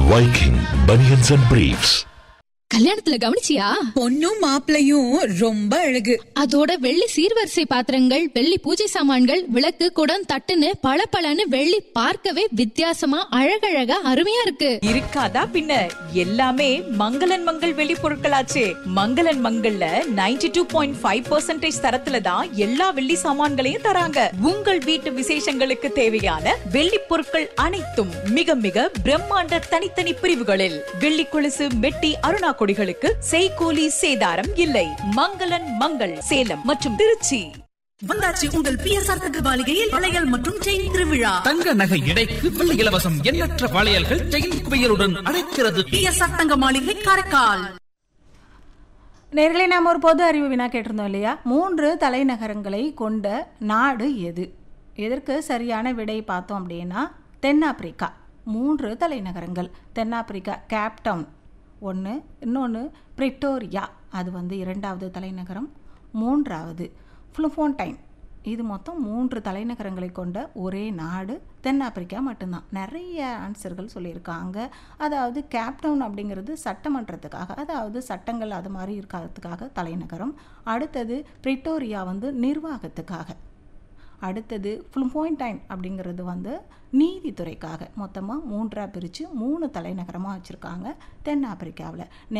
Viking Bunions and Briefs. கல்யாணத்துல கவனிச்சியா பொண்ணும் மாப்பிளையும் ரொம்ப அழகு அதோட வெள்ளி சீர்வரிசை பாத்திரங்கள் வெள்ளி பூஜை சாமான்கள் விளக்கு குடம் தட்டுன்னு பளபளன்னு வெள்ளி பார்க்கவே வித்தியாசமா அழகழகா அருமையா இருக்கு இருக்காதா பின்ன எல்லாமே மங்களன் மங்கள் வெளி பொருட்களாச்சே மங்களன் மங்கள்ல 92.5% டூ பாயிண்ட் ஃபைவ் தரத்துல தான் எல்லா வெள்ளி சாமான்களையும் தராங்க உங்கள் வீட்டு விசேஷங்களுக்கு தேவையான வெள்ளி பொருட்கள் அனைத்தும் மிக மிக பிரம்மாண்ட தனித்தனி பிரிவுகளில் வெள்ளி கொலுசு மெட்டி அருணா கொடிகளுக்கு செய்கூலி சேதாரம் இல்லை மங்களன் மங்கள் சேலம் மற்றும் திருச்சி வந்தாச்சு உங்கள் பிஎஸ்ஆர் தகவலிகையில் வளையல் மற்றும் செயின் திருவிழா தங்க நகை எடைக்கு வெள்ளி இலவசம் எண்ணற்ற வளையல்கள் செயின் குவியலுடன் அழைக்கிறது பிஎஸ்ஆர் தங்க மாளிகை காரைக்கால் நேர்களை நாம் ஒரு பொது அறிவு வினா கேட்டிருந்தோம் இல்லையா மூன்று தலைநகரங்களை கொண்ட நாடு எது எதற்கு சரியான விடை பார்த்தோம் அப்படின்னா தென்னாப்பிரிக்கா மூன்று தலைநகரங்கள் தென்னாப்பிரிக்கா கேப்டவுன் ஒன்று இன்னொன்று பிரிட்டோரியா அது வந்து இரண்டாவது தலைநகரம் மூன்றாவது ஃப்ளுஃபோன்டைன் இது மொத்தம் மூன்று தலைநகரங்களை கொண்ட ஒரே நாடு தென்னாப்பிரிக்கா மட்டும்தான் நிறைய ஆன்சர்கள் சொல்லியிருக்காங்க அதாவது கேப்டவுன் அப்படிங்கிறது சட்டமன்றத்துக்காக அதாவது சட்டங்கள் அது மாதிரி இருக்கிறதுக்காக தலைநகரம் அடுத்தது பிரிட்டோரியா வந்து நிர்வாகத்துக்காக அடுத்தது ஃப்ளுபோயின்டைன் அப்படிங்கிறது வந்து நீதித்துறைக்காக மொத்தமாக மூன்றாக பிரித்து மூணு தலைநகரமாக வச்சுருக்காங்க தென்னாப்பிரிக்காவில்